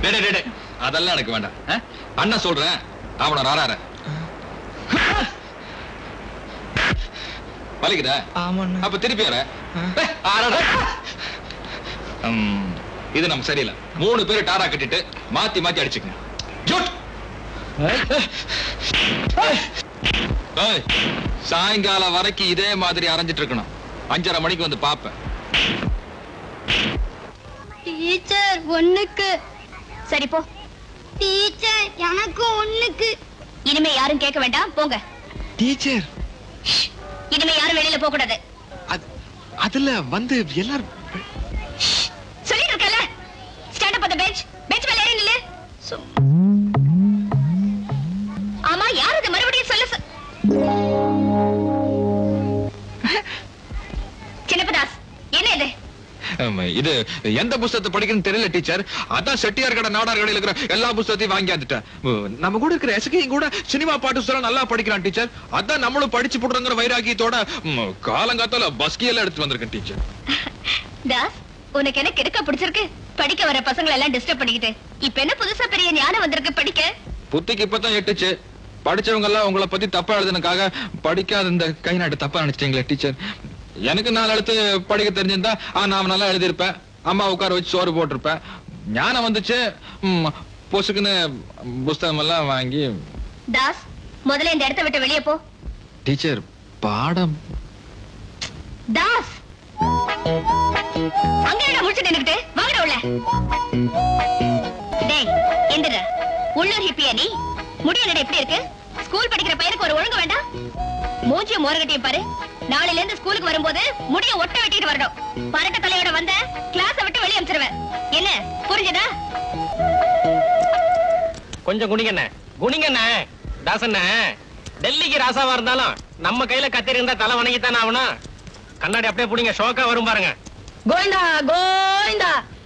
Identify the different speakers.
Speaker 1: டேய், டேய், டேய், டேய். அதெல்லாம் எனக்கு வேண்டாம் ஆ? அண்ணன் சொல்றேன் அவன ராரார வலிக்குதா
Speaker 2: ஆமாண்ணா
Speaker 1: அப்ப திருப்பி வர ஏய், ஆறாடா. ம், இது நம்ம சரியில்லை மூணு பேரு டாரா கட்டிட்டு மாத்தி மாத்தி அடிச்சுக்கங்க ஜூட். ஏய், சாயங்காலம் வரைக்கும் இதே மாதிரி அரைஞ்சிட்டு இருக்கணும் அஞ்சரை மணிக்கு வந்து பாப்பேன்
Speaker 3: டீச்சர் ஒண்ணுக்கு
Speaker 4: சரி போ
Speaker 3: டீச்சர் எனக்கு ஒண்ணுக்கு
Speaker 4: இனிமே யாரும் கேட்க வேண்டாம் போங்க
Speaker 2: டீச்சர்
Speaker 4: இனிமே யாரும் வெளியில போக கூடாது
Speaker 2: அது- அதுல வந்து எல்லாரும்
Speaker 4: சொல்லிட்டு இருக்கல ஸ்டாண்ட் அப் அந்த பெஞ்ச் பெஞ்ச் மேல ஏறி நில்லு ஆமா யார் இது மறுபடியும் சொல்ல சொ- சின்னப்பதாஸ் என்ன இது
Speaker 1: ஆமா, இது எந்த புஸ்தகத்தை படிக்கணும்னு தெரியல டீச்சர் அதான் செட்டியார் கடை நாடார் கடையில் இருக்கிற எல்லா புஸ்தகத்தையும் வாங்கி வந்துட்டேன் உம், நம்ம கூட இருக்கிற எசகையும் கூட சினிமா பாட்டு சொல்ல நல்லா படிக்கிறான் டீச்சர் அதான் நம்மளும் படிச்சு போடுறங்கிற வைராக்கியத்தோட உம், காலங்காத்தால பஸ்கியெல்லாம் எடுத்து வந்திருக்கேன் டீச்சர்
Speaker 4: தாஸ் உனக்கு என்ன கிறுக்க பிடிச்சிருக்கு படிக்க வர பசங்களை எல்லாம் டிஸ்டர்ப் பண்ணிக்கிட்டு இப்ப என்ன புதுசா பெரிய ஞானம் வந்திருக்கு படிக்க
Speaker 1: புத்திக்கு இப்பதான் எட்டுச்சு படிச்சவங்க எல்லாம் உங்களை பத்தி தப்பா எழுதுனக்காக படிக்காத இந்த கை நாட்டு தப்பா நினைச்சிட்டீங்களே டீச்சர் எனக்கு நாலு எழுத்து படிக்க தெரிஞ்சிருந்தா ஆ, நான் நல்லா எழுதியிருப்பேன் அம்மா உட்கார வச்சு சோறு போட்டிருப்பேன் ஞானம் வந்துச்சு உம், பொசுக்குன்னு புஸ்தகம் எல்லாம் வாங்கி
Speaker 4: தாஸ் முதல்ல இந்த இடத்தை விட்டு வெளியே போ
Speaker 1: டீச்சர் பாடம்
Speaker 4: தாஸ் அங்க என்ன முடிச்சுட்டு நின்னுக்கிட்டு வாங்கடா உள்ள டேய் எந்திர உள்ளூர் ஹிப்பியா நீ முடி என்னடா எப்படி இருக்கு ஸ்கூல் படிக்கிற பையனுக்கு ஒரு ஒழுங்கு வேண்டாம் மூஞ்சிய மோரகட்டியும் பாரு நாளையில இருந்து ஸ்கூலுக்கு வரும்போது முடிய ஒட்ட வெட்டிட்டு வரணும் பரட்ட தலையோட வந்த கிளாஸ விட்டு வெளிய அனுப்பிச்சிருவேன் என்ன புரிஞ்சதா
Speaker 5: கொஞ்சம் குனிங்கண்ணே குனிங்கண்ணே தாசண்ணே டெல்லிக்கு ராசாவா இருந்தாலும் நம்ம கையில கத்திரி இருந்தா தலை வணங்கித்தானே ஆகணும் கண்ணாடி அப்படியே புடிங்க ஷோக்கா வரும் பாருங்க
Speaker 4: கோவிந்தா கோவிந்தா